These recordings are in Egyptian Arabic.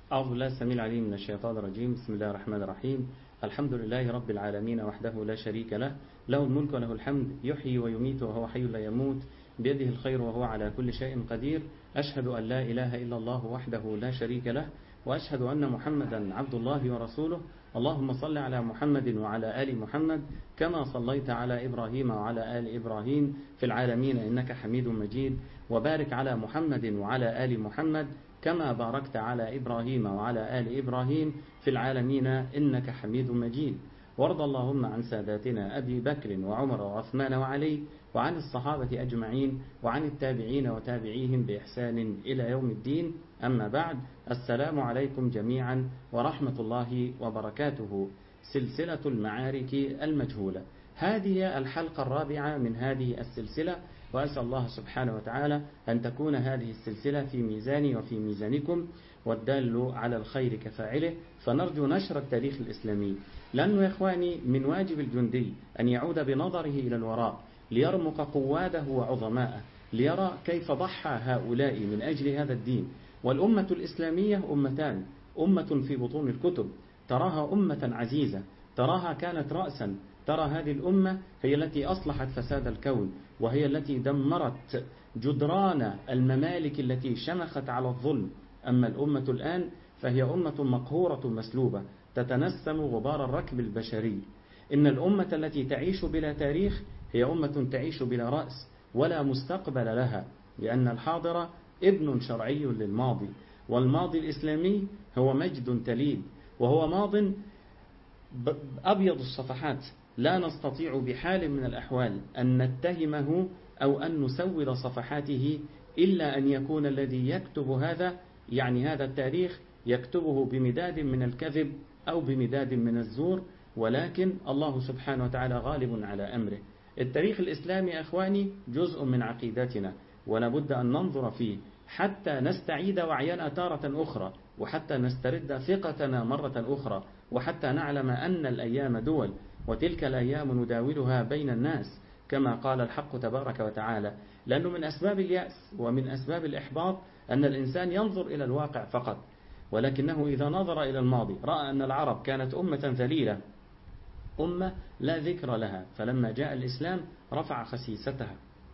أعوذ بالله السميع العليم من الشيطان الرجيم بسم الله الرحمن الرحيم الحمد لله رب العالمين وحده لا شريك له له الملك وله الحمد يحيي ويميت وهو حي لا يموت بيده الخير وهو على كل شيء قدير أشهد أن لا إله إلا الله وحده لا شريك له وأشهد أن محمدا عبد الله ورسوله اللهم صل على محمد وعلى آل محمد كما صليت على إبراهيم وعلى آل إبراهيم في العالمين إنك حميد مجيد وبارك على محمد وعلى آل محمد كما باركت على إبراهيم وعلى آل إبراهيم في العالمين إنك حميد مجيد وارض اللهم عن ساداتنا أبي بكر وعمر وعثمان وعلي وعن الصحابة أجمعين وعن التابعين وتابعيهم بإحسان إلى يوم الدين أما بعد السلام عليكم جميعا ورحمة الله وبركاته سلسلة المعارك المجهولة هذه الحلقة الرابعة من هذه السلسلة وأسأل الله سبحانه وتعالى أن تكون هذه السلسلة في ميزاني وفي ميزانكم والدال على الخير كفاعله فنرجو نشر التاريخ الإسلامي لأنه يا إخواني من واجب الجندي أن يعود بنظره إلى الوراء ليرمق قواده وعظماءه ليرى كيف ضحى هؤلاء من أجل هذا الدين والأمة الإسلامية أمتان أمة في بطون الكتب تراها أمة عزيزة تراها كانت رأسا ترى هذه الأمة هي التي أصلحت فساد الكون وهي التي دمرت جدران الممالك التي شمخت على الظلم أما الأمة الآن فهي أمة مقهورة مسلوبة تتنسم غبار الركب البشري إن الأمة التي تعيش بلا تاريخ هي أمة تعيش بلا رأس ولا مستقبل لها لأن الحاضر ابن شرعي للماضي والماضي الإسلامي هو مجد تليد وهو ماض أبيض الصفحات لا نستطيع بحال من الأحوال أن نتهمه أو أن نسود صفحاته إلا أن يكون الذي يكتب هذا يعني هذا التاريخ يكتبه بمداد من الكذب أو بمداد من الزور ولكن الله سبحانه وتعالى غالب على أمره التاريخ الإسلامي أخواني جزء من عقيدتنا ولابد أن ننظر فيه حتى نستعيد وعينا تارة أخرى وحتى نسترد ثقتنا مرة أخرى وحتى نعلم أن الأيام دول وتلك الأيام نداولها بين الناس كما قال الحق تبارك وتعالى لأنه من أسباب اليأس ومن أسباب الإحباط أن الإنسان ينظر إلى الواقع فقط ولكنه إذا نظر إلى الماضي رأى أن العرب كانت أمة ذليلة أمة لا ذكر لها فلما جاء الإسلام رفع خسيستها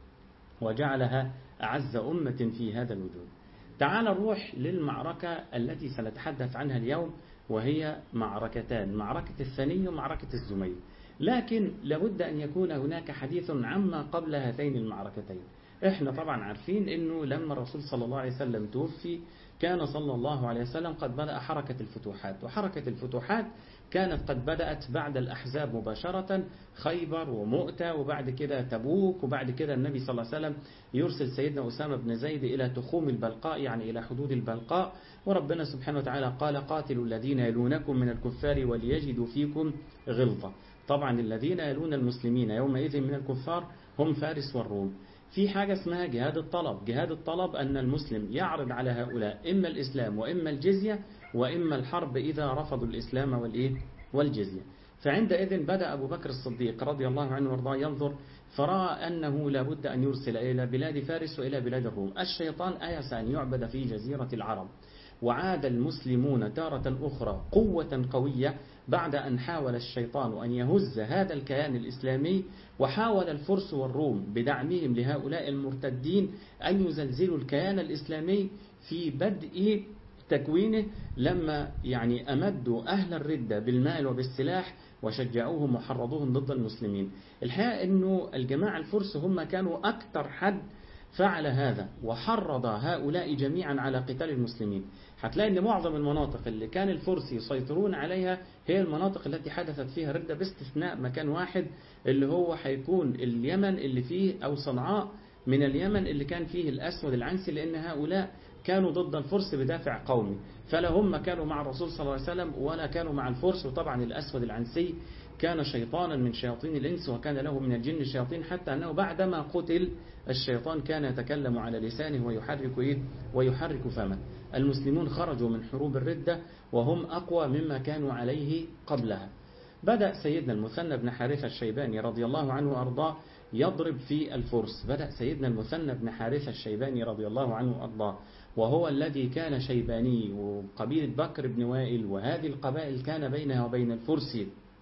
وجعلها أعز أمة في هذا الوجود تعال نروح للمعركة التي سنتحدث عنها اليوم وهي معركتان معركة الثني ومعركة الزميل لكن لابد أن يكون هناك حديث عما قبل هاتين المعركتين احنا طبعا عارفين انه لما الرسول صلى الله عليه وسلم توفي كان صلى الله عليه وسلم قد بدأ حركة الفتوحات وحركة الفتوحات كانت قد بدأت بعد الأحزاب مباشرة خيبر ومؤتة وبعد كده تبوك وبعد كده النبي صلى الله عليه وسلم يرسل سيدنا أسامة بن زيد إلى تخوم البلقاء يعني إلى حدود البلقاء وربنا سبحانه وتعالى قال قاتلوا الذين يلونكم من الكفار وليجدوا فيكم غلظة طبعا الذين يلون المسلمين يومئذ من الكفار هم فارس والروم في حاجة اسمها جهاد الطلب جهاد الطلب أن المسلم يعرض على هؤلاء إما الإسلام وإما الجزية وإما الحرب إذا رفضوا الإسلام والإيه والجزية فعندئذ بدأ أبو بكر الصديق رضي الله عنه وارضاه ينظر فرأى أنه لابد أن يرسل إلى بلاد فارس وإلى بلاد الروم الشيطان آيس أن يعبد في جزيرة العرب وعاد المسلمون تارة أخرى قوة قوية بعد أن حاول الشيطان أن يهز هذا الكيان الإسلامي وحاول الفرس والروم بدعمهم لهؤلاء المرتدين أن يزلزلوا الكيان الإسلامي في بدء تكوينه لما يعني أمدوا أهل الردة بالمال وبالسلاح وشجعوهم وحرضوهم ضد المسلمين الحقيقة أنه الجماعة الفرس هم كانوا أكثر حد فعل هذا وحرض هؤلاء جميعا على قتال المسلمين هتلاقي ان معظم المناطق اللي كان الفرس يسيطرون عليها هي المناطق التي حدثت فيها ردة باستثناء مكان واحد اللي هو هيكون اليمن اللي فيه او صنعاء من اليمن اللي كان فيه الاسود العنسي لان هؤلاء كانوا ضد الفرس بدافع قومي فلا هم كانوا مع الرسول صلى الله عليه وسلم ولا كانوا مع الفرس وطبعا الأسود العنسي كان شيطانا من شياطين الإنس وكان له من الجن شياطين حتى أنه بعدما قتل الشيطان كان يتكلم على لسانه ويحرك إيه ويحرك فمه المسلمون خرجوا من حروب الردة وهم أقوى مما كانوا عليه قبلها بدأ سيدنا المثنى بن حارثة الشيباني رضي الله عنه وأرضاه يضرب في الفرس بدأ سيدنا المثنى بن حارثة الشيباني رضي الله عنه وأرضاه وهو الذي كان شيباني وقبيلة بكر بن وائل وهذه القبائل كان بينها وبين الفرس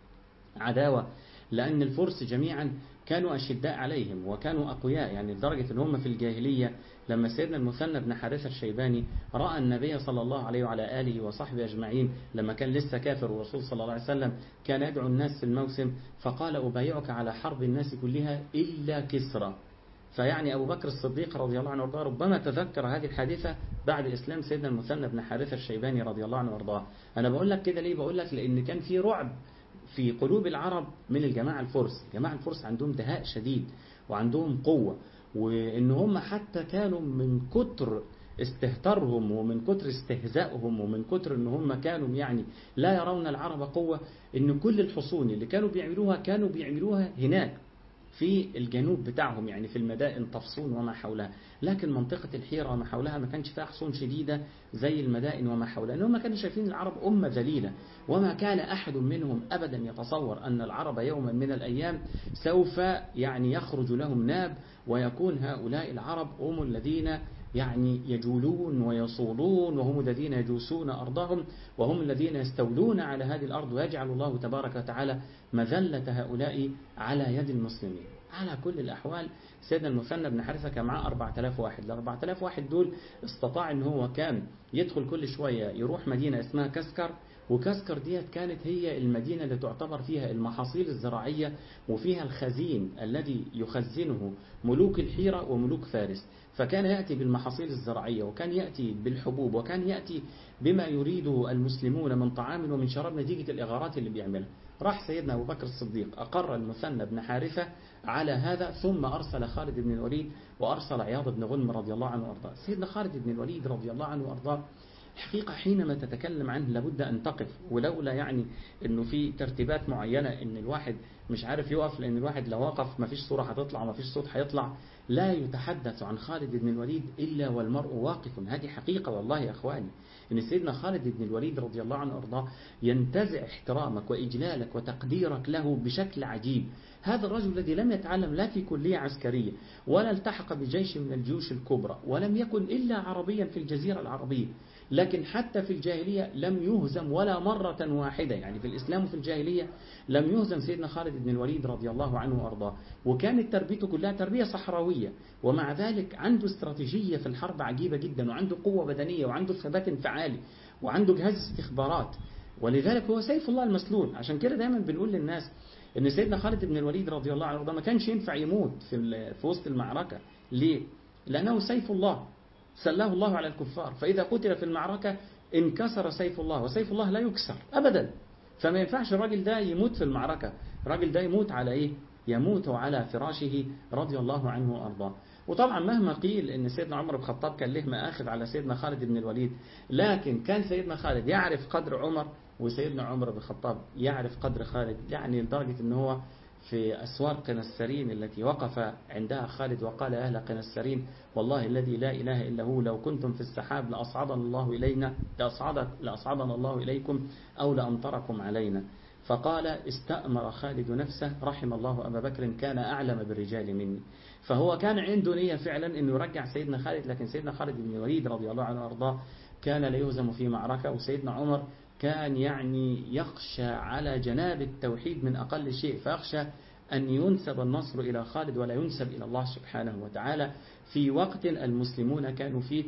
عداوة لأن الفرس جميعا كانوا أشداء عليهم وكانوا أقوياء يعني لدرجة أن هم في الجاهلية لما سيدنا المثنى بن حارثة الشيباني رأى النبي صلى الله عليه وعلى آله وصحبه أجمعين لما كان لسه كافر والرسول صلى الله عليه وسلم كان يدعو الناس في الموسم فقال أبايعك على حرب الناس كلها إلا كسرى فيعني أبو بكر الصديق رضي الله عنه وارضاه ربما تذكر هذه الحادثة بعد إسلام سيدنا المثنى بن حارثة الشيباني رضي الله عنه وارضاه أنا بقول لك كده ليه بقول لك لأن كان في رعب في قلوب العرب من الجماعة الفرس الجماعة الفرس عندهم دهاء شديد وعندهم قوة وإن هم حتى كانوا من كتر استهترهم ومن كتر استهزائهم ومن كتر ان هم كانوا يعني لا يرون العرب قوة ان كل الحصون اللي كانوا بيعملوها كانوا بيعملوها هناك في الجنوب بتاعهم يعني في المدائن طفصون وما حولها لكن منطقة الحيرة وما حولها ما كانش فيها حصون شديدة زي المدائن وما حولها لأنهم كانوا شايفين العرب أمة ذليلة وما كان أحد منهم أبدا يتصور أن العرب يوما من الأيام سوف يعني يخرج لهم ناب ويكون هؤلاء العرب هم الذين يعني يجولون ويصولون وهم الذين يجوسون أرضهم وهم الذين يستولون على هذه الأرض ويجعل الله تبارك وتعالى مذلة هؤلاء على يد المسلمين على كل الأحوال سيدنا المثنى بن حارثة كان معاه 4000 واحد ال 4000 واحد دول استطاع ان هو كان يدخل كل شوية يروح مدينة اسمها كسكر وكسكر ديت كانت هي المدينة اللي تعتبر فيها المحاصيل الزراعية وفيها الخزين الذي يخزنه ملوك الحيرة وملوك فارس فكان يأتي بالمحاصيل الزراعية وكان يأتي بالحبوب وكان يأتي بما يريده المسلمون من طعام ومن شراب نتيجة الإغارات اللي بيعملها راح سيدنا أبو بكر الصديق أقر المثنى بن حارثة على هذا ثم أرسل خالد بن الوليد وأرسل عياض بن غنم رضي الله عنه وأرضاه سيدنا خالد بن الوليد رضي الله عنه وأرضاه حقيقة حينما تتكلم عنه لابد أن تقف ولولا يعني أنه في ترتيبات معينة أن الواحد مش عارف يقف لأن الواحد لو وقف ما فيش صورة هتطلع ما فيش صوت هيطلع لا يتحدث عن خالد بن الوليد إلا والمرء واقف هذه حقيقة والله يا أخواني إن سيدنا خالد بن الوليد رضي الله عنه وأرضاه ينتزع احترامك وإجلالك وتقديرك له بشكل عجيب هذا الرجل الذي لم يتعلم لا في كلية عسكرية ولا التحق بجيش من الجيوش الكبرى ولم يكن إلا عربيا في الجزيرة العربية لكن حتى في الجاهلية لم يهزم ولا مرة واحدة يعني في الإسلام وفي الجاهلية لم يهزم سيدنا خالد بن الوليد رضي الله عنه وأرضاه وكانت تربيته كلها تربية صحراوية ومع ذلك عنده استراتيجية في الحرب عجيبة جدا وعنده قوة بدنية وعنده ثبات انفعالي وعنده جهاز استخبارات ولذلك هو سيف الله المسلول عشان كده دايما بنقول للناس ان سيدنا خالد بن الوليد رضي الله عنه ما كانش ينفع يموت في في وسط المعركة ليه؟ لأنه سيف الله سلاه الله على الكفار فإذا قتل في المعركة انكسر سيف الله وسيف الله لا يكسر أبدا فما ينفعش الراجل ده يموت في المعركة الراجل ده يموت على إيه يموت على فراشه رضي الله عنه وأرضاه وطبعا مهما قيل ان سيدنا عمر بن الخطاب كان له مآخذ على سيدنا خالد بن الوليد لكن كان سيدنا خالد يعرف قدر عمر وسيدنا عمر بن الخطاب يعرف قدر خالد يعني لدرجة ان هو في أسوار قنسرين التي وقف عندها خالد وقال أهل قنسرين والله الذي لا إله إلا هو لو كنتم في السحاب لأصعدنا الله إلينا لأصعدك لأصعدنا الله إليكم أو لأمطركم علينا فقال استأمر خالد نفسه رحم الله أبا بكر كان أعلم بالرجال مني فهو كان عنده نية فعلا أنه يرجع سيدنا خالد لكن سيدنا خالد بن الوليد رضي الله عنه وأرضاه كان لا يهزم في معركة وسيدنا عمر كان يعني يخشى على جناب التوحيد من أقل شيء فيخشى أن ينسب النصر إلى خالد ولا ينسب إلى الله سبحانه وتعالى في وقت المسلمون كانوا فيه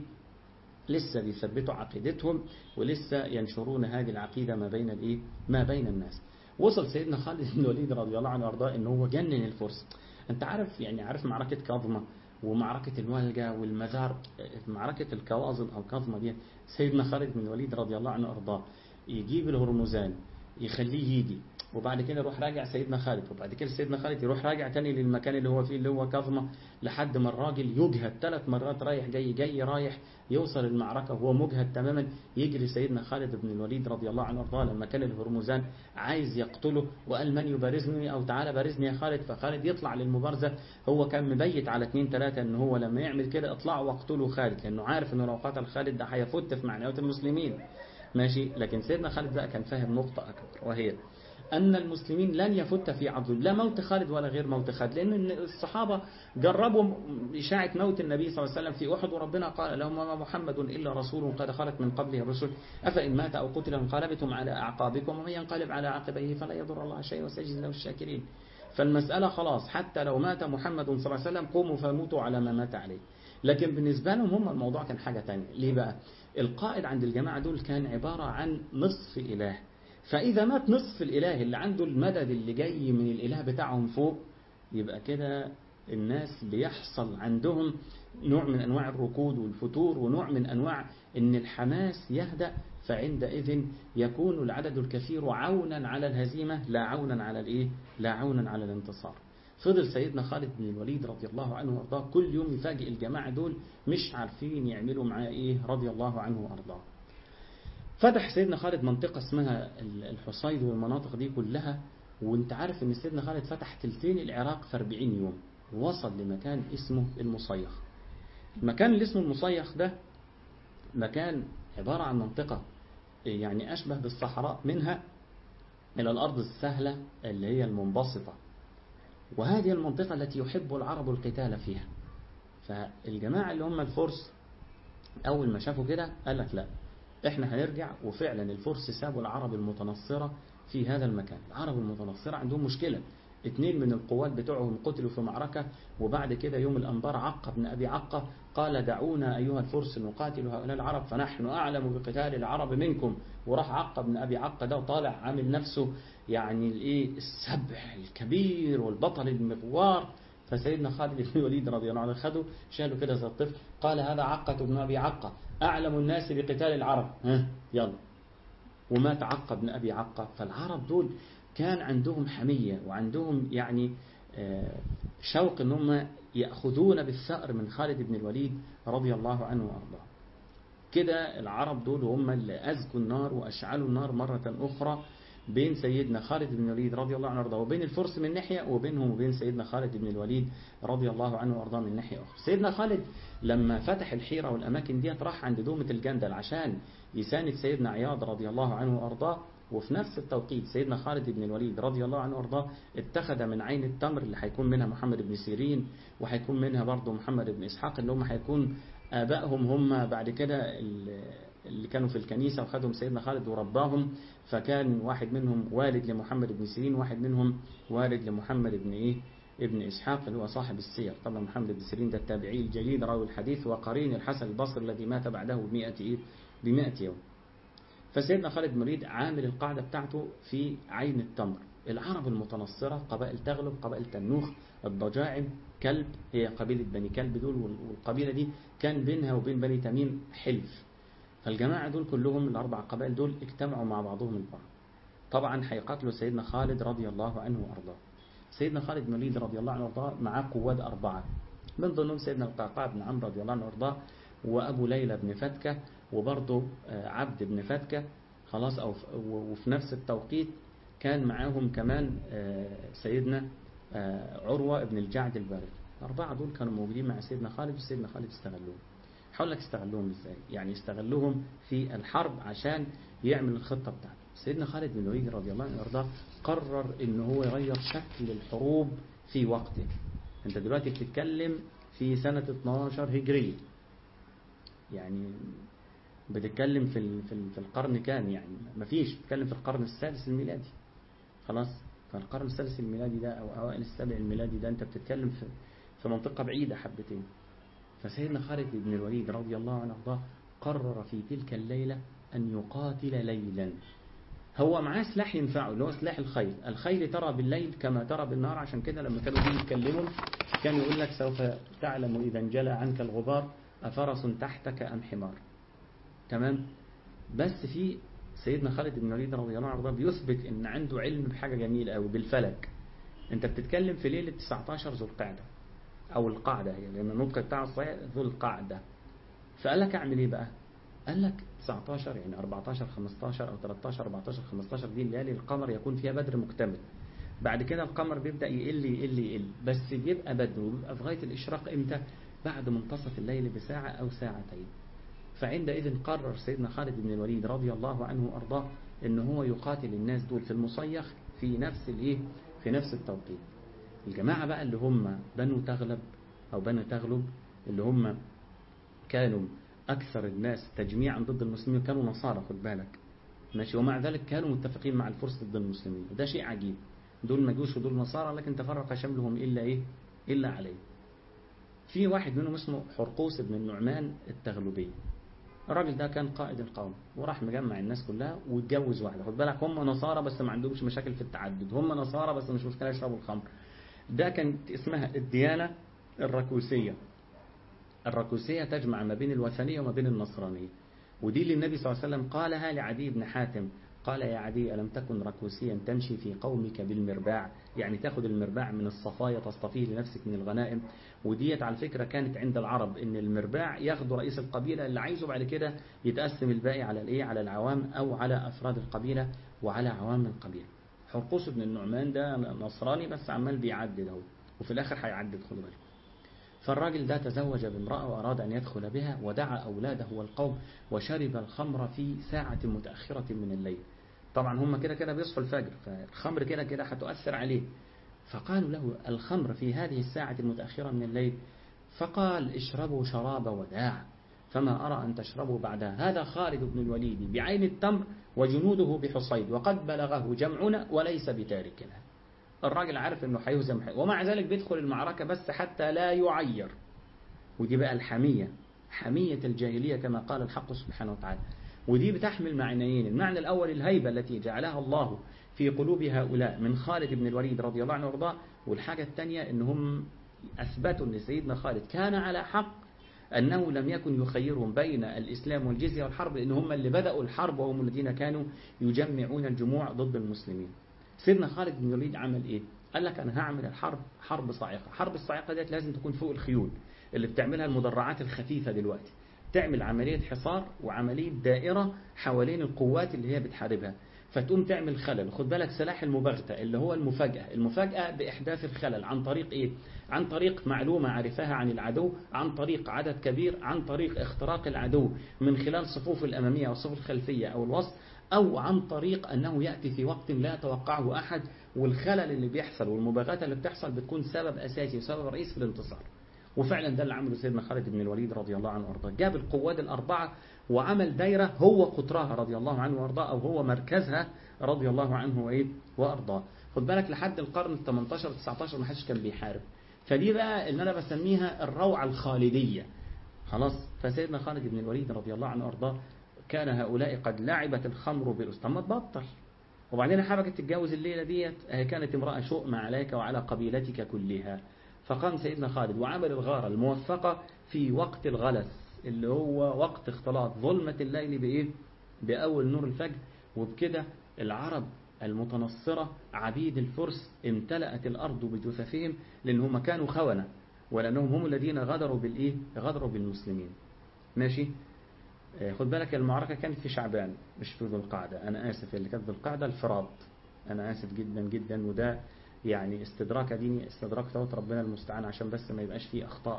لسه بيثبتوا عقيدتهم ولسه ينشرون هذه العقيدة ما بين الإيه؟ ما بين الناس وصل سيدنا خالد بن الوليد رضي الله عنه وارضاه ان هو جنن الفرس انت عارف يعني عارف معركة كاظمة ومعركة الملجة والمزار معركة الكواظم او كاظمة دي سيدنا خالد بن الوليد رضي الله عنه وارضاه يجيب الهرمزان يخليه يجي وبعد كده يروح راجع سيدنا خالد وبعد كده سيدنا خالد يروح راجع تاني للمكان اللي هو فيه اللي هو كظمة لحد ما الراجل يجهد ثلاث مرات رايح جاي جاي رايح يوصل المعركة وهو مجهد تماما يجري سيدنا خالد بن الوليد رضي الله عنه وارضاه لما كان الهرمزان عايز يقتله وقال من يبارزني او تعالى بارزني يا خالد فخالد يطلع للمبارزة هو كان مبيت على اثنين ثلاثة ان هو لما يعمل كده اطلعوا واقتلوا خالد لانه عارف انه لو قتل خالد ده هيفت في معنويات المسلمين ماشي لكن سيدنا خالد بقى كان فاهم نقطة أكبر وهي أن المسلمين لن يفت في عضل لا موت خالد ولا غير موت خالد لأن الصحابة جربوا إشاعة موت النبي صلى الله عليه وسلم في أحد وربنا قال لهم وما محمد إلا رسول قد خلت من قبله الرسل أفإن مات أو قتل انقلبتم على أعقابكم ومن ينقلب على عقبيه فلا يضر الله شيئا وسيجزي له الشاكرين فالمسألة خلاص حتى لو مات محمد صلى الله عليه وسلم قوموا فموتوا على ما مات عليه لكن بالنسبة لهم هم الموضوع كان حاجة تانية ليه بقى القائد عند الجماعة دول كان عبارة عن نصف إله فإذا مات نصف الإله اللي عنده المدد اللي جاي من الإله بتاعهم فوق يبقى كده الناس بيحصل عندهم نوع من أنواع الركود والفتور ونوع من أنواع أن الحماس يهدأ فعندئذ يكون العدد الكثير عونا على الهزيمة لا عونا على الإيه؟ لا عونا على الانتصار فضل سيدنا خالد بن الوليد رضي الله عنه وارضاه كل يوم يفاجئ الجماعة دول مش عارفين يعملوا معاه إيه رضي الله عنه وارضاه فتح سيدنا خالد منطقة اسمها الحصيد والمناطق دي كلها وانت عارف ان سيدنا خالد فتح تلتين العراق في 40 يوم وصل لمكان اسمه المصيخ المكان اللي اسمه المصيخ ده مكان عبارة عن منطقة يعني أشبه بالصحراء منها إلى الأرض السهلة اللي هي المنبسطة وهذه المنطقة التي يحب العرب القتال فيها فالجماعة اللي هم الفرس أول ما شافوا كده قال لك لا احنا هنرجع وفعلا الفرس سابوا العرب المتنصرة في هذا المكان العرب المتنصرة عندهم مشكلة اثنين من القوات بتوعهم قتلوا في معركة وبعد كده يوم الأنبار عقة بن أبي عقة قال دعونا أيها الفرس نقاتل هؤلاء العرب فنحن أعلم بقتال العرب منكم وراح عقة بن أبي عقة ده وطالع عامل نفسه يعني الايه السبح الكبير والبطل المغوار فسيدنا خالد بن الوليد رضي الله عنه خده شاله كده زي الطفل قال هذا عقة بن أبي عقة أعلم الناس بقتال العرب ها يلا ومات عقة بن أبي عقة فالعرب دول كان عندهم حمية وعندهم يعني شوق ان هم يأخذون بالثأر من خالد بن الوليد رضي الله عنه وأرضاه كده العرب دول هم اللي أزكوا النار وأشعلوا النار مرة أخرى بين سيدنا خالد بن الوليد رضي الله عنه وارضاه وبين الفرس من ناحية وبينهم وبين سيدنا خالد بن الوليد رضي الله عنه وارضاه من ناحية أخرى سيدنا خالد لما فتح الحيرة والأماكن ديت راح عند دومة الجندل عشان يساند سيدنا عياض رضي الله عنه وارضاه وفي نفس التوقيت سيدنا خالد بن الوليد رضي الله عنه وارضاه اتخذ من عين التمر اللي هيكون منها محمد بن سيرين وهيكون منها برضه محمد بن إسحاق اللي هم هيكون آبائهم هم بعد كده اللي كانوا في الكنيسة وخدهم سيدنا خالد ورباهم فكان واحد منهم والد لمحمد بن سيرين واحد منهم والد لمحمد بن إيه ابن إسحاق اللي هو صاحب السير طبعا محمد بن سيرين ده التابعي الجليل راوي الحديث وقرين الحسن البصري الذي مات بعده بمئة إيه بمئة يوم فسيدنا خالد مريد عامل القاعدة بتاعته في عين التمر العرب المتنصرة قبائل تغلب قبائل تنوخ الضجاعم كلب هي قبيلة بني كلب دول والقبيلة دي كان بينها وبين بني تميم حلف فالجماعة دول كلهم الأربع قبائل دول اجتمعوا مع بعضهم البعض طبعا هيقاتلوا سيدنا خالد رضي الله عنه وأرضاه سيدنا خالد بن الوليد رضي الله عنه وأرضاه معاه قواد أربعة من ضمنهم سيدنا القعقاع بن عمرو رضي الله عنه وأرضاه وأبو ليلى بن فتكة وبرضه عبد بن فتكة خلاص أو وفي نفس التوقيت كان معاهم كمان سيدنا عروة بن الجعد البارد الأربعة دول كانوا موجودين مع سيدنا خالد وسيدنا خالد استغلوهم حاول لك استغلوهم ازاي يعني استغلوهم في الحرب عشان يعمل الخطة بتاعته سيدنا خالد بن الوليد رضي الله عنه وارضاه قرر ان هو يغير شكل الحروب في وقته انت دلوقتي بتتكلم في سنة 12 هجرية يعني بتتكلم في في القرن كام يعني مفيش بتتكلم في القرن السادس الميلادي خلاص فالقرن السادس الميلادي ده او اوائل السابع الميلادي ده انت بتتكلم في في منطقة بعيدة حبتين فسيدنا خالد بن الوليد رضي الله عنه وارضاه قرر في تلك الليلة أن يقاتل ليلا هو معاه سلاح ينفعه اللي هو سلاح الخيل الخيل ترى بالليل كما ترى بالنهار عشان كده لما كانوا بيجي يتكلموا كان يقول لك سوف تعلم إذا انجلى عنك الغبار أفرس تحتك أم حمار تمام بس في سيدنا خالد بن الوليد رضي الله عنه بيثبت ان عنده علم بحاجة جميلة قوي بالفلك انت بتتكلم في ليلة 19 ذو القعدة او القعدة هي لان النطق بتاع الصحيح ذو القعدة فقال لك اعمل ايه بقى قال لك 19 يعني 14 15 او 13 14 15 دي الليالي القمر يكون فيها بدر مكتمل بعد كده القمر بيبدأ يقل يقل يقل بس بيبقى بدر وبيبقى في غاية الإشراق إمتى بعد منتصف الليل بساعة أو ساعتين فعندئذ قرر سيدنا خالد بن الوليد رضي الله عنه وأرضاه أن هو يقاتل الناس دول في المصيخ في نفس الايه في نفس التوقيت الجماعة بقى اللي هم بنو تغلب أو بنو تغلب اللي هم كانوا أكثر الناس تجميعا ضد المسلمين كانوا نصارى خد بالك ماشي ومع ذلك كانوا متفقين مع الفرس ضد المسلمين وده شيء عجيب دول مجوس ودول نصارى لكن تفرق شملهم إلا إيه إلا عليه في واحد منهم اسمه حرقوس بن النعمان التغلبي الراجل ده كان قائد القوم وراح مجمع الناس كلها واتجوز واحدة خد بالك هم نصارى بس ما عندهمش مشاكل في التعدد هم نصارى بس مش مشكلة يشربوا الخمر ده كانت اسمها الديانة الركوسية الركوسية تجمع ما بين الوثنية وما بين النصرانية ودي اللي النبي صلى الله عليه وسلم قالها لعدي بن حاتم قال يا عدي ألم تكن ركوسيا تمشي في قومك بالمرباع يعني تاخد المرباع من الصفايا تصطفيه لنفسك من الغنائم وديت على فكرة كانت عند العرب ان المرباع ياخده رئيس القبيلة اللي عايزه بعد كده يتقسم الباقي على الايه على العوام او على افراد القبيلة وعلى عوام القبيلة حرقوس بن النعمان ده نصراني بس عمال بيعدد اهو وفي الاخر هيعدد خدوا بالكم فالراجل ده تزوج بامرأة وأراد أن يدخل بها ودعا أولاده والقوم وشرب الخمر في ساعة متأخرة من الليل طبعا هم كده كده بيصحوا الفجر فالخمر كده كده هتؤثر عليه فقالوا له الخمر في هذه الساعة المتأخرة من الليل فقال اشربوا شراب وداع فما أرى أن تشربوا بعدها هذا خالد بن الوليد بعين التمر وجنوده بحصيد وقد بلغه جمعنا وليس بتاركنا الراجل عارف انه هيهزم ومع ذلك بيدخل المعركة بس حتى لا يعير ودي بقى الحمية حمية الجاهلية كما قال الحق سبحانه وتعالى ودي بتحمل معنيين المعنى الأول الهيبة التي جعلها الله في قلوب هؤلاء من خالد بن الوليد رضي الله عنه وارضاه والحاجة الثانية أنهم أثبتوا أن سيدنا خالد كان على حق أنه لم يكن يخيرهم بين الإسلام والجزية والحرب لأن هم اللي بدأوا الحرب وهم الذين كانوا يجمعون الجموع ضد المسلمين سيدنا خالد بن الوليد عمل إيه؟ قال لك أنا هعمل الحرب حرب صاعقة حرب الصاعقة ديت لازم تكون فوق الخيول اللي بتعملها المدرعات الخفيفة دلوقتي تعمل عملية حصار وعملية دائرة حوالين القوات اللي هي بتحاربها فتقوم تعمل خلل خد بالك سلاح المباغتة اللي هو المفاجأة المفاجأة بإحداث الخلل عن طريق إيه عن طريق معلومة عرفها عن العدو عن طريق عدد كبير عن طريق اختراق العدو من خلال صفوف الأمامية أو الصفوف الخلفية أو الوسط أو عن طريق أنه يأتي في وقت لا يتوقعه أحد والخلل اللي بيحصل والمباغتة اللي بتحصل بتكون سبب أساسي وسبب رئيس في الانتصار وفعلا ده اللي عمله سيدنا خالد بن الوليد رضي الله عنه وارضاه جاب القوات الأربعة وعمل دايرة هو قطرها رضي الله عنه وارضاه أو هو مركزها رضي الله عنه وإيه وأرضاه خد بالك لحد القرن ال 18 19 ما حدش كان بيحارب فدي بقى اللي أنا بسميها الروعة الخالدية خلاص فسيدنا خالد بن الوليد رضي الله عنه وارضاه كان هؤلاء قد لعبت الخمر بالأس طب ما تبطل وبعدين حبكت تتجوز الليلة ديت كانت امرأة شؤم عليك وعلى قبيلتك كلها فقام سيدنا خالد وعمل الغارة الموفقة في وقت الغلس اللي هو وقت اختلاط ظلمة الليل بإيه بأول نور الفجر وبكده العرب المتنصرة عبيد الفرس امتلأت الأرض بجثثهم لأن هم كانوا خونة ولأنهم هم الذين غدروا بالإيه غدروا بالمسلمين ماشي خد بالك المعركة كانت في شعبان مش في ذو القعدة أنا آسف اللي كانت ذو القعدة الفراد أنا آسف جدا جدا وده يعني استدراك ديني استدراك دوت ربنا المستعان عشان بس ما يبقاش فيه أخطاء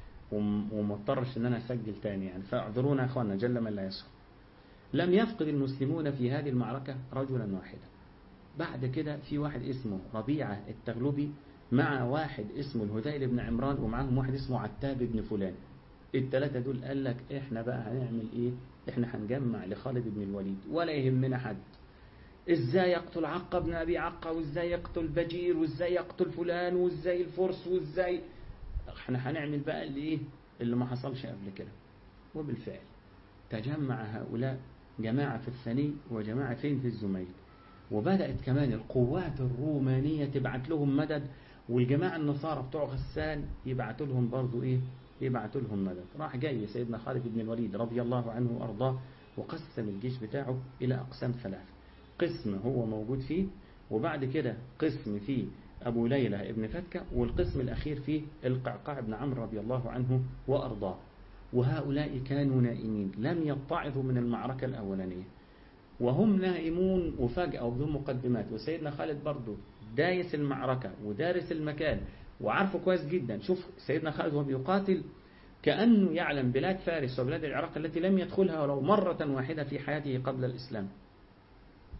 وما اضطرش ان انا اسجل تاني يعني فاعذرونا يا اخوانا جل من لا يسهو لم يفقد المسلمون في هذه المعركة رجلا واحدا بعد كده في واحد اسمه ربيعة التغلبي مع واحد اسمه الهذيل بن عمران ومعاهم واحد اسمه عتاب بن فلان الثلاثة دول قال لك احنا بقى هنعمل ايه احنا هنجمع لخالد بن الوليد ولا يهمنا حد ازاي يقتل عقة بن ابي عقة وازاي يقتل بجير وازاي يقتل فلان وازاي الفرس وازاي احنا هنعمل بقى اللي ايه اللي ما حصلش قبل كده وبالفعل تجمع هؤلاء جماعة في الثني وجماعة فين في الزميل وبدأت كمان القوات الرومانية تبعت لهم مدد والجماعة النصارى بتوع غسان يبعتوا لهم برضو ايه يبعتوا لهم مدد راح جاي سيدنا خالد بن الوليد رضي الله عنه وأرضاه وقسم الجيش بتاعه إلى أقسام ثلاثة قسم هو موجود فيه وبعد كده قسم فيه أبو ليلى ابن فتكة والقسم الأخير فيه القعقاع بن عمرو رضي الله عنه وأرضاه وهؤلاء كانوا نائمين لم يتعظوا من المعركة الأولانية وهم نائمون وفجأة وبدون مقدمات وسيدنا خالد برضه دايس المعركة ودارس المكان وعارفه كويس جدا شوف سيدنا خالد وهو بيقاتل كأنه يعلم بلاد فارس وبلاد العراق التي لم يدخلها ولو مرة واحدة في حياته قبل الإسلام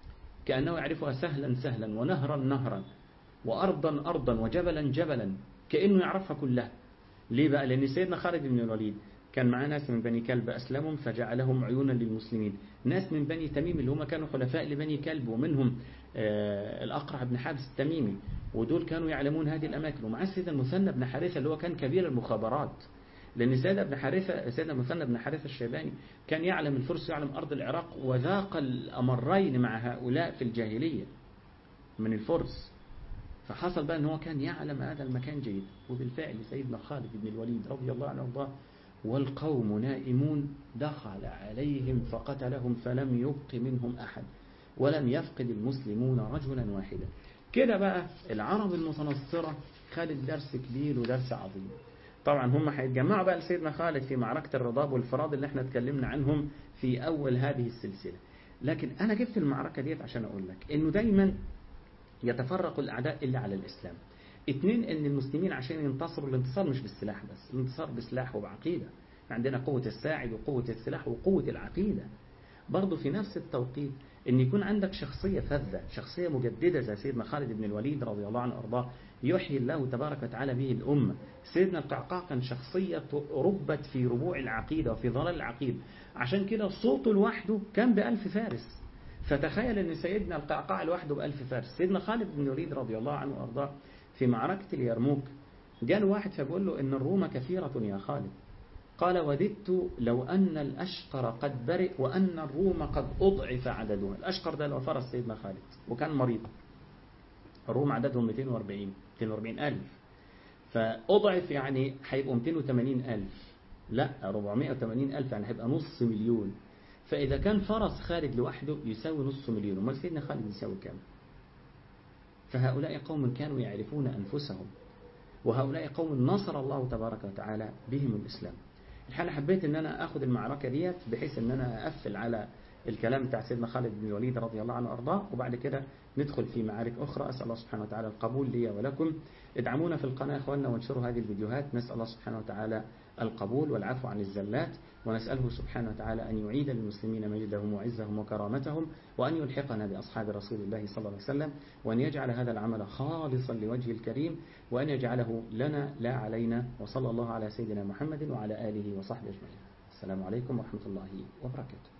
كأنه يعرفها سهلا سهلا ونهرا نهرا وأرضا أرضا وجبلا جبلا كأنه يعرفها كلها ليه بقى لأن سيدنا خالد بن الوليد كان معاه ناس من بني كلب أسلمهم فجعلهم عيونا للمسلمين ناس من بني تميم اللي هم كانوا خلفاء لبني كلب ومنهم آه الأقرع بن حابس التميمي ودول كانوا يعلمون هذه الأماكن ومعاه سيدنا المثنى بن حارثة اللي هو كان كبير المخابرات لأن سيدنا بن حارثة سيدنا المثنى بن حارثة الشيباني كان يعلم الفرس يعلم أرض العراق وذاق الأمرين مع هؤلاء في الجاهلية من الفرس فحصل بقى ان هو كان يعلم هذا المكان جيد وبالفعل سيدنا خالد بن الوليد رضي الله عنه وارضاه والقوم نائمون دخل عليهم فقتلهم فلم يبق منهم أحد ولم يفقد المسلمون رجلا واحدا كده بقى العرب المتنصرة خدت درس كبير ودرس عظيم طبعا هم هيتجمعوا بقى لسيدنا خالد في معركة الرضاب والفراد اللي احنا اتكلمنا عنهم في أول هذه السلسلة لكن أنا جبت المعركة ديت عشان أقول لك إنه دايما يتفرق الأعداء إلا على الإسلام اتنين ان المسلمين عشان ينتصروا الانتصار مش بالسلاح بس الانتصار بسلاح وبعقيدة عندنا قوة الساعد وقوة السلاح وقوة العقيدة برضه في نفس التوقيت ان يكون عندك شخصية فذة شخصية مجددة زي سيدنا خالد بن الوليد رضي الله عنه وارضاه يحيي الله تبارك وتعالى به الأمة سيدنا القعقاع كان شخصية ربت في ربوع العقيدة وفي ظلال العقيدة عشان كده صوته لوحده كان بألف فارس فتخيل ان سيدنا القعقاع لوحده بألف فارس سيدنا خالد بن الوليد رضي الله عنه وارضاه في معركة اليرموك جاء واحد فبيقول له إن الروم كثيرة يا خالد قال وددت لو أن الأشقر قد برئ وأن الروم قد أضعف عددها الأشقر ده لو فرس سيدنا خالد وكان مريض الروم عددهم 240 240 ألف فأضعف يعني هيبقوا 280 ألف لا 480 ألف يعني هيبقى نص مليون فإذا كان فرس خالد لوحده يساوي نص مليون امال سيدنا خالد يساوي كام فهؤلاء قوم كانوا يعرفون أنفسهم وهؤلاء قوم نصر الله تبارك وتعالى بهم الإسلام الحالة حبيت أن أنا أخذ المعركة ديت بحيث أن أنا أقفل على الكلام بتاع سيدنا خالد بن الوليد رضي الله عنه وأرضاه وبعد كده ندخل في معارك أخرى أسأل الله سبحانه وتعالى القبول لي ولكم ادعمونا في القناة أخواننا وانشروا هذه الفيديوهات نسأل الله سبحانه وتعالى القبول والعفو عن الزلات ونسأله سبحانه وتعالى أن يعيد للمسلمين مجدهم وعزهم وكرامتهم وأن يلحقنا بأصحاب رسول الله صلى الله عليه وسلم وأن يجعل هذا العمل خالصا لوجه الكريم وأن يجعله لنا لا علينا وصلى الله على سيدنا محمد وعلى آله وصحبه أجمعين السلام عليكم ورحمة الله وبركاته